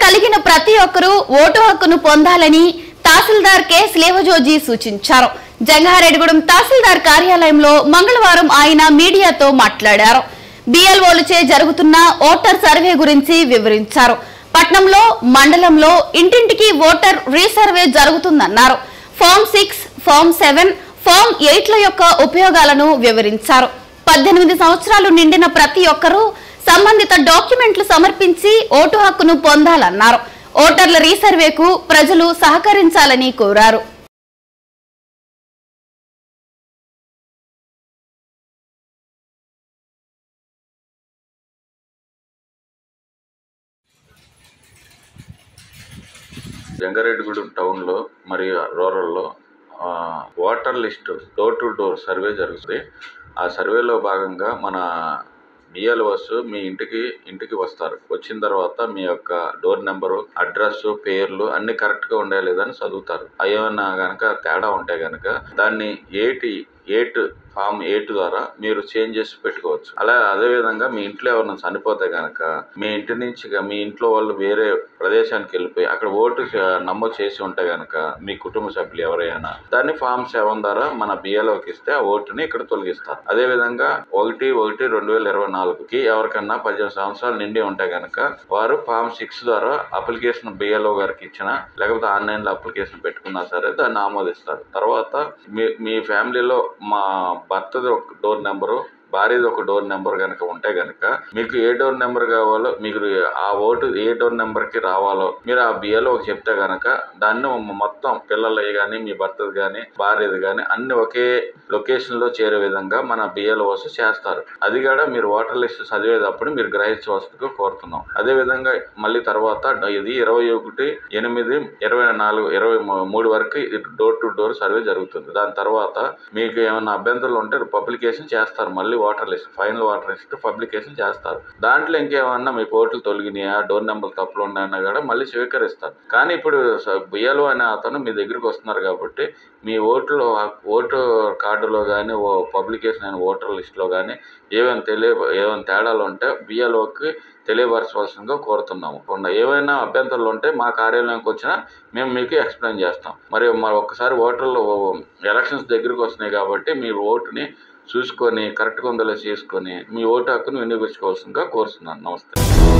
కలిగిన ప్రతి ఒక్కరూ ఓటు హక్కును పొందాలని తహసీల్దార్ కె స్లేవజోజీ సూచించారు జంగారెడ్డిగూడెం తహసీల్దార్ కార్యాలయంలో మంగళవారం ఆయన మీడియాతో మాట్లాడారు బిఎల్ఓలచే జరుగుతున్న ఓటర్ సర్వే గురించి వివరించారు పట్నంలో మండలంలో ఇంటింటికి ఓటర్ రీసర్వే జరుగుతుందన్నారు form six form seven form ఎయిట్ల యొక్క ఉపయోగాలను వివరించారు పద్దెనిమిది సంవత్సరాలు నిండిన ప్రతి ఒక్కరూ సంబంధిత డాక్యుమెంట్లు సమర్పించి ఓటు హక్కును పొందాలన్నారు ఓటర్ల రీసర్వేకు ప్రజలు సహకరించాలని కోరారు జంగారెడ్డిగూడెం టౌన్లో మరియు రూరల్లో ఆ, voter list door to door survey జరుగుతుంది ఆ సర్వేలో భాగంగా మన బిఎల్ఓస్ మీ ఇంటికి ఇంటికి వస్తారు వచ్చిన తర్వాత మీ యొక్క డోర్ నెంబరు అడ్రస్ పేర్లు అన్ని కరెక్ట్గా ఉండే లేదని చదువుతారు అయ్యేమన్నా కనుక తేడా ఉంటే కనుక దాన్ని ఏటి ఎయిట్ ఫామ్ ఎయిట్ ద్వారా మీరు చేంజ్ చేసి పెట్టుకోవచ్చు అలా అదే విధంగా మీ ఇంట్లో ఎవరైనా చనిపోతే కనుక మీ ఇంటి నుంచి గా- మీ ఇంట్లో వాళ్ళు వేరే ప్రదేశానికి వెళ్ళిపోయి అక్కడ ఓటు చ- నమోదు చేసి ఉంటే కనుక మీ కుటుంబ సభ్యులు ఎవరైనా దాన్ని ఫామ్ సెవెన్ ద్వారా మన బిఏలోకి ఇస్తే ఆ ఓటుని ఇక్కడ తొలగిస్తారు అదే విధంగా ఒకటి ఒకటి రెండు వేల ఇరవై నాలుగుకి ఎవరికన్నా పద్దెనిమిది సంవత్సరాలు నిండి ఉంటే కనుక వారు ఫామ్ సిక్స్ ద్వారా అప్లికేషన్ బిఎల్ఓ గారికి ఇచ్చిన లేకపోతే ఆన్లైన్లో అప్లికేషన్ పెట్టుకున్నా సరే దాన్ని ఆమోదిస్తారు తర్వాత మీ మీ ఫ్యామిలీలో మా భర్తది ఒక డోర్ నెంబరు భార్యది ఒక డోర్ నెంబర్ కనుక ఉంటే కనుక మీకు ఏ డోర్ నెంబర్ కావాలో మీకు ఆ ఓటు ఏ డోర్ నెంబర్కి రావాలో మీరు ఆ బిఏలో చెప్తే కనుక దాన్ని మొత్తం పిల్లలవి కానీ మీ భర్తది కానీ భార్యది కానీ అన్ని ఒకే లొకేషన్లో చేరే విధంగా మన బిఏలోస్ చేస్తారు అది కూడా మీరు ఓటర్ లిస్ట్ చదివేటప్పుడు మీరు గ్రహించవలసిందిగా కోరుతున్నాం అదే విధంగా మళ్ళీ తర్వాత ఇది ఇరవై ఒకటి ఎనిమిది ఇరవై నాలుగు ఇరవై మూ- మూడు వరకు డోర్ టు డోర్ సర్వే జరుగుతుంది దాని తర్వాత మీకు ఏమైనా అభ్యంతరాలు ఉంటే పబ్లికేషన్ చేస్తారు మళ్ళీ voter list final voter list publication చేస్తారు దాంట్లో ఇంకేమన్నా మీ ఓట్లు తొలగినాయా డోర్ నెంబర్ తప్పులు ఉన్నాయన్నా కూడా మళ్ళీ స్వీకరిస్తారు కానీ ఇప్పుడు బియ్యలు అనే అతను మీ దగ్గరికి వస్తున్నారు కాబట్టి మీ ఓట్లు ఓటు కార్డులో కానీ ఓ పబ్లికేషన్ అయిన ఓటర్ లిస్ట్లో కానీ ఏమైనా తెలియ ఏమైనా తేడాలు ఉంటే బియ్యలోకి తెలియపరచవలసిందిగా కోరుతున్నాము ఉన్న ఏవైనా అభ్యంతరాలు ఉంటే మా కార్యాలయానికి వచ్చినా మేము మీకు ఎక్స్ప్లెయిన్ చేస్తాం మరి మరి ఒక్కసారి ఓటర్లు ఎలక్షన్స్ దగ్గరికి వస్తున్నాయి కాబట్టి మీ ఓటుని చూసుకొని కరెక్ట్గా ఉందో లేదో చేసుకొని మీ ఓటు హక్కును వినియోగించుకోవాల్సిందిగా కోరుతున్నాను నమస్తే